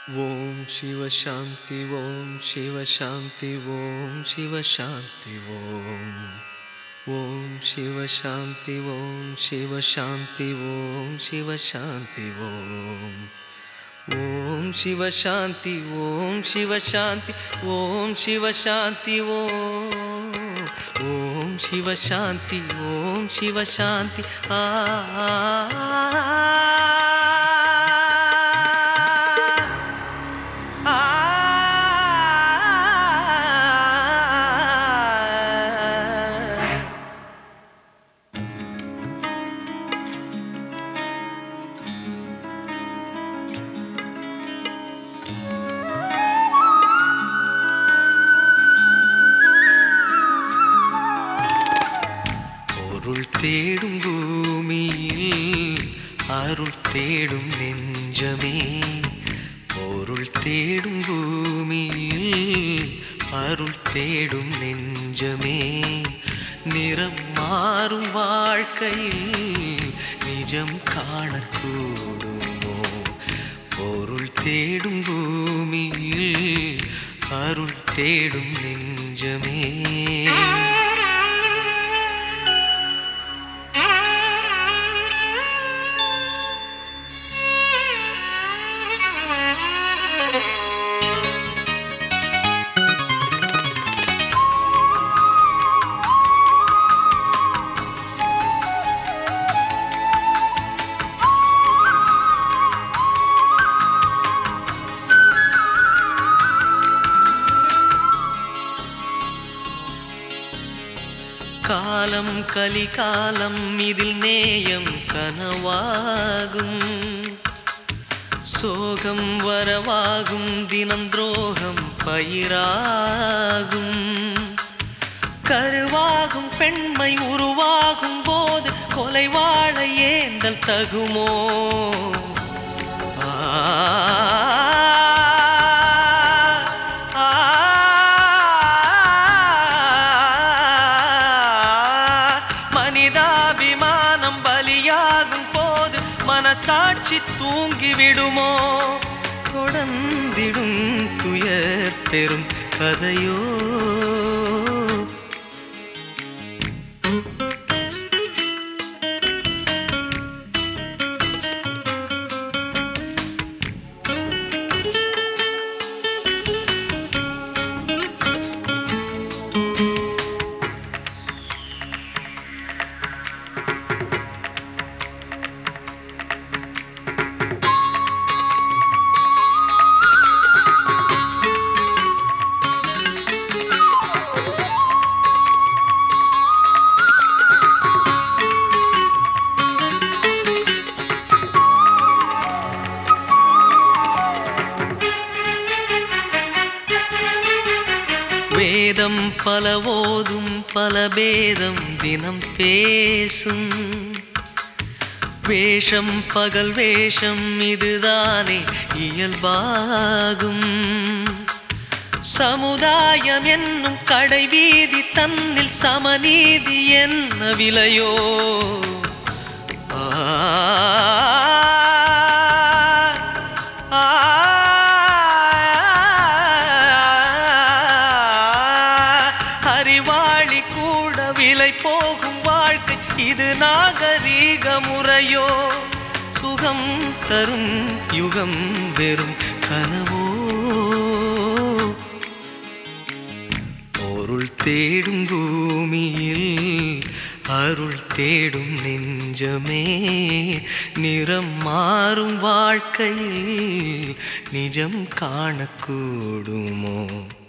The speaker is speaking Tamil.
ஓம் சிவ சாந்தி ஓம் சிவ சாந்தி ஓம் சிவ சாந்தி ஓம் ஓம் சிவ சாந்தி ஓம் சிவ சாந்தி ஓம் சிவ சாந்தி ஓம் ஓம் சிவ சாந்தி ஓம் சிவ சாந்தி ஓம் சிவ சாந்தி ஓம் ஓம் சிவ சாந்தி ஓம் சிவ சாந்தி ஆ பொருள் தேடும் பூமியில் அருள் தேடும் நெஞ்சமே பொருள் தேடும் பூமியில் அருள் தேடும் நெஞ்சமே நிறம் மாறும் வாழ்க்கையில் நிஜம் காணக்கூடுமோ பொருள் தேடும் பூமியில் அருள் தேடும் நெஞ்சமே காலம் கலிகாலம் இதில் நேயம் கனவாகும் சோகம் வரவாகும் தினம் துரோகம் பயிராகும் கருவாகும் பெண்மை உருவாகும் போது கொலை வாழ ஏந்தல் தகுமோ ஆ ஆ மனிதாபிமானம் பலியாகும் போது மனசாட்சி தூங்கிவிடுமோ தொடர்ந்திடும் துயர் பெரும் கதையோ வேதம் பல ஓதும் பல பேதம் தினம் பேசும் வேஷம் பகல் வேஷம் இதுதானே இயல்பாகும் சமுதாயம் என்னும் கடை வீதி தன்னில் சமநீதி என்ன விலையோ ஆ ஆ அறிவாளி கூட விலை போகும் வாழ்க்கை இது நாகரீக முறையோ சுகம் தரும் யுகம் வெறும் கனவோ பொருள் தேடும் பூமியில் அருள் தேடும் நெஞ்சமே நிறம் மாறும் வாழ்க்கையில் நிஜம் காணக்கூடுமோ